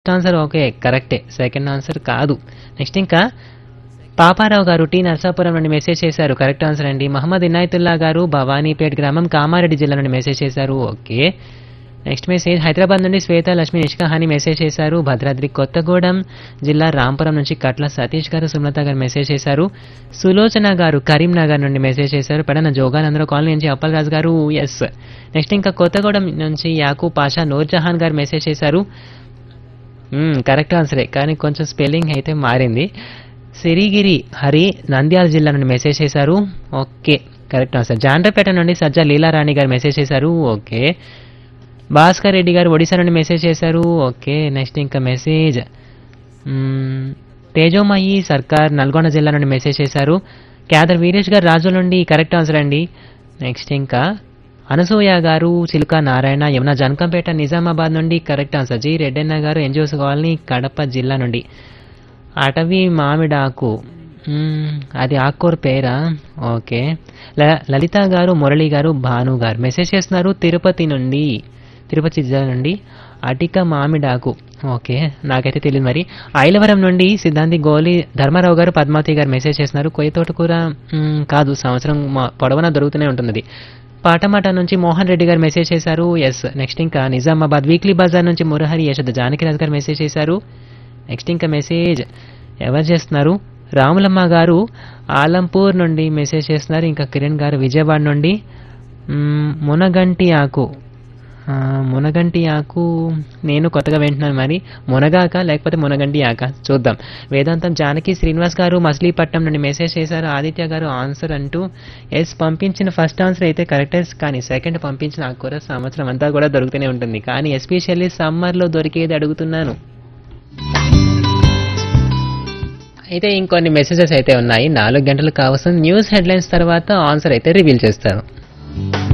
answer okay కరెక్టే second answer కాదు next ఇంకా పాపారావు గారు టీ నర్సాపురం నుండి మెసేజ్ చేశారు కరెక్ట్ ఆన్సర్ అండి మహమ్మద్ ఇనాయతుల్లా గారు భవానీపేట్ గ్రామం కామారెడ్డి జిల్లా నుండి మెసేజ్ చేశారు ఓకే నెక్స్ట్ మెసేజ్ హైదరాబాద్ నుండి శ్వేత లక్ష్మి నిష్కాహాని మెసేజ్ చేశారు భద్రాద్రి కొత్తగూడెం జిల్లా రాంపురం నుంచి కట్ల సతీష్ గారు సుమలత గారు మెసేజ్ చేశారు సులోచన గారు కరీంనగర్ నుండి మెసేజ్ చేశారు పెడన జోగానందరూ కాలనీ నుంచి అప్పలరాజు గారు ఎస్ నెక్స్ట్ ఇంకా కొత్తగూడెం నుంచి యాకూ పాషా నూర్జహాన్ గారు మెసేజ్ చేశారు మ్మ్, కరెక్ట్ ఆన్సరే కానీ కొంచెం స్పెల్లింగ్ అయితే మారింది సిరిగిరి హరి నంద్యాల జిల్లా నుండి మెసేజ్ చేశారు ఓకే కరెక్ట్ ఆన్సర్ జాండ్రపేట నుండి సజ్జా లీలారాణి గారు మెసేజ్ చేశారు ఓకే భాస్కర్ రెడ్డి గారు ఒడిశా నుండి మెసేజ్ చేశారు ఓకే నెక్స్ట్ ఇంకా మెసేజ్ మ్మ్, తేజోమయి సర్కార్ నల్గొండ జిల్లా నుండి మెసేజ్ చేశారు క్యాదర్ వీరేష్ గారు రాజు నుండి కరెక్ట్ ఆన్సర్ అండి నెక్స్ట్ ఇంకా అనసూయ గారు చిలుక నారాయణ యమున జనకంపేట నిజామాబాద్ నుండి కరెక్ట్ ఆన్సర్ జి రెడ్డన్న గారు ఎన్జిఓస్ కాలనీ కడప జిల్లా నుండి అటవీ మామిడాకు మ్మ్, అది ఆకుకూర పేరా ఓకే ల- లలిత గారు మురళి గారు భాను గారు మెసేజ్ చేస్తున్నారు తిరుపతి నుండి తిరుపతి జిల్లా నుండి అటిక మామిడాకు ఓకే నాకైతే తెలియదు మరి ఐలవరం నుండి సిద్ధాంతి గోలి ధర్మారావు గారు పద్మావతి గారు మెసేజ్ చేస్తున్నారు కొయ్య తోటకూర మ్మ్, కాదు సంవత్సరం మా- పొడవునా దొరుకుతూనే ఉంటుంది పాటమాట నుంచి మోహన్ రెడ్డి గారు మెసేజ్ చేశారు ఎస్ నెక్స్ట్ ఇంకా నిజామాబాద్ వీక్లీ బజార్ నుంచి మురహరి యశోద జానకిరాజ్ గారు మెసేజ్ చేశారు నెక్స్ట్ ఇంకా మెసేజ్ ఎవరు చేస్తున్నారు రాములమ్మ గారు ఆలంపూర్ నుండి మెసేజ్ చేస్తున్నారు ఇంకా కిరణ్ గారు విజయవాడ నుండి మ్మ్, మునగంటి ఆకు ఆ, మునగంటి ఆకు నేను కొత్తగా వింటున్నాను మరి మునగాక లేకపోతే మునగంటి ఆక చూద్దాం వేదాంతం జానకి శ్రీనివాస్ గారు మచిలీపట్నం నుండి మెసేజ్ చేశారు ఆదిత్య గారు ఆన్సర్ అంటూ ఎస్ పంపించిన ఫస్ట్ ఆన్సర్ అయితే కరెక్టే కానీ సెకండ్ పంపించిన ఆకుకూర సంవత్సరం అంతా కూడా దొరుకుతూనే ఉంటుంది కానీ ఎస్పెషల్లీ సమ్మర్లో దొరికేది అడుగుతున్నాను అయితే ఇంకొన్ని మెసేజెస్ అయితే ఉన్నాయి నాలుగు గంటలు కావాల్సిన న్యూస్ హెడ్లైన్స్ తర్వాత ఆన్సర్ అయితే రివీల్ చేస్తాను